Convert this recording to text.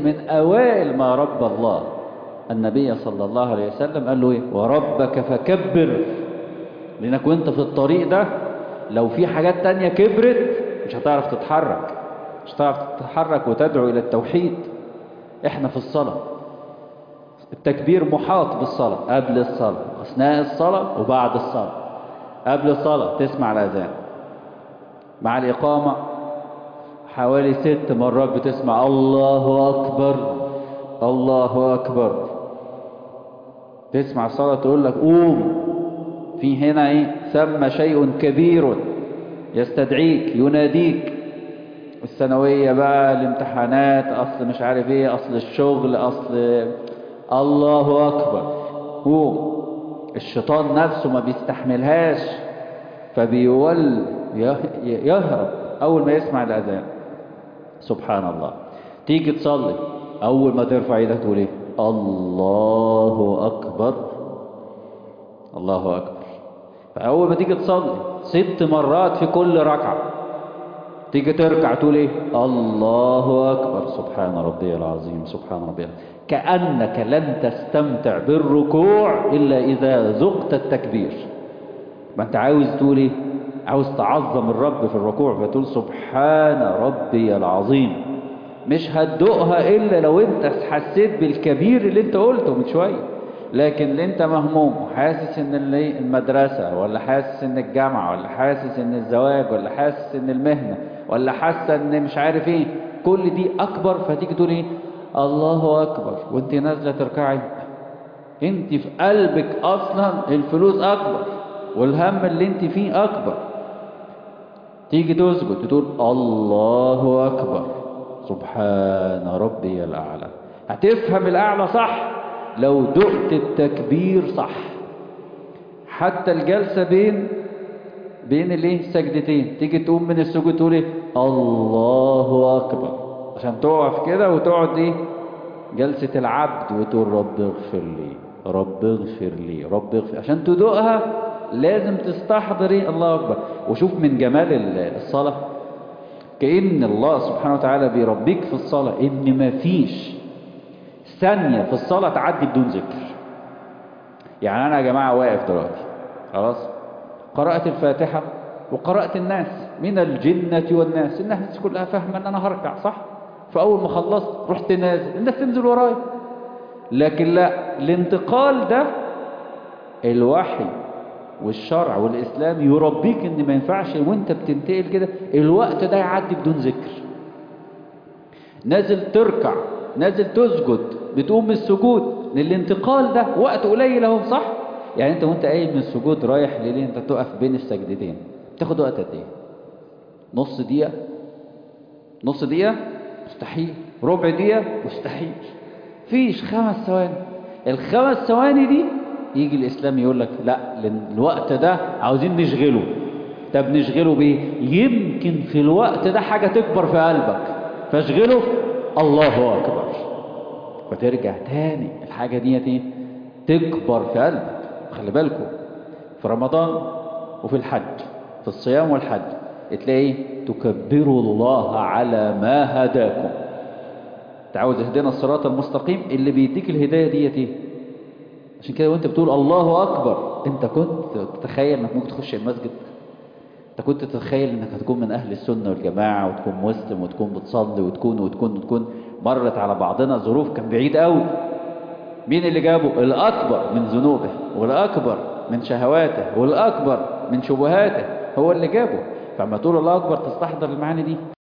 من أوائل ما رب الله النبي صلى الله عليه وسلم قال له إيه وربك فكبر لأنك وانت في الطريق ده لو في حاجات تانية كبرت مش هتعرف تتحرك مش هتعرف تتحرك وتدعو إلى التوحيد احنا في الصلاة التكبير محاط بالصلاة قبل الصلاة أثناء الصلاة وبعد الصلاة قبل الصلاة تسمع الأذان مع الإقامة حوالي ست مرات بتسمع الله أكبر الله أكبر تسمع الصلاة تقول لك قوم في هنا ايه ثم شيء كبير يستدعيك يناديك الثانوية بقى الامتحانات أصل مش عارف ايه أصل الشغل أصل الله أكبر قوم الشيطان نفسه ما بيستحملهاش فبيول يهرب أول ما يسمع الأذان سبحان الله تيجي تصلي أول ما ترفع ايدك تقول ايه الله أكبر الله أكبر فأول ما تيجي تصلي ست مرات في كل ركعة تيجي تركع تقول ايه الله أكبر سبحان ربي العظيم سبحان ربي العظيم كأنك لن تستمتع بالركوع إلا إذا ذقت التكبير ما أنت عاوز تقول ايه عاوز تعظم الرب في الركوع فتقول سبحان ربي العظيم مش هتدوقها إلا لو أنت حسيت بالكبير اللي أنت قلته من شوية لكن اللي أنت مهموم وحاسس إن اللي المدرسة ولا حاسس إن الجامعة ولا حاسس إن الزواج ولا حاسس إن المهنة ولا حاسة إن مش عارف إيه كل دي أكبر فتيجي تقول إيه الله أكبر وأنت نازلة تركعي أنت في قلبك أصلا الفلوس أكبر والهم اللي أنت فيه أكبر تيجي تسجد تقول الله أكبر سبحان ربي الأعلى هتفهم الأعلى صح لو دقت التكبير صح حتى الجلسة بين بين الايه سجدتين تيجي تقوم من السجود تقول ايه الله أكبر عشان تقف كده وتقعد ايه جلسة العبد وتقول رب اغفر لي رب اغفر لي رب اغفر عشان تدوقها لازم تستحضري الله أكبر وشوف من جمال الصلاة كأن الله سبحانه وتعالى بيربيك في الصلاة إن مفيش ثانية في الصلاة تعدي بدون ذكر يعني أنا يا جماعة واقف دلوقتي خلاص قرأت الفاتحة وقرأت الناس من الجنة والناس الناس كلها فاهمة أن أنا هركع صح فأول ما خلصت رحت نازل الناس تنزل ورايا لكن لا الانتقال ده الوحي والشرع والإسلام يربيك ان ما ينفعش وانت بتنتقل كده الوقت ده يعدي بدون ذكر نازل تركع نازل تسجد بتقوم من السجود للانتقال ده وقت قليل اهو صح يعني انت وانت قايم من السجود رايح لليه انت تقف بين السجدتين تاخد وقت قد ايه نص دقيقه نص دقيقه مستحيل ربع دقيقه مستحيل فيش خمس ثواني الخمس ثواني دي يجي الإسلام يقول لك لا الوقت ده عاوزين نشغله طب نشغله بيه يمكن في الوقت ده حاجة تكبر في قلبك فاشغله الله أكبر فترجع تاني الحاجة دي تكبر في قلبك خلي بالكم في رمضان وفي الحج في الصيام والحج تلاقي تكبروا الله على ما هداكم تعاوز اهدنا الصراط المستقيم اللي بيديك الهداية ديت ايه عشان كده وانت بتقول الله أكبر انت كنت تتخيل انك ممكن تخش المسجد انت كنت تتخيل انك هتكون من أهل السنة والجماعة وتكون مسلم وتكون بتصلي وتكون وتكون وتكون مرت على بعضنا ظروف كان بعيد قوي مين اللي جابه الأكبر من ذنوبه والأكبر من شهواته والأكبر من شبهاته هو اللي جابه فلما تقول الله أكبر تستحضر المعاني دي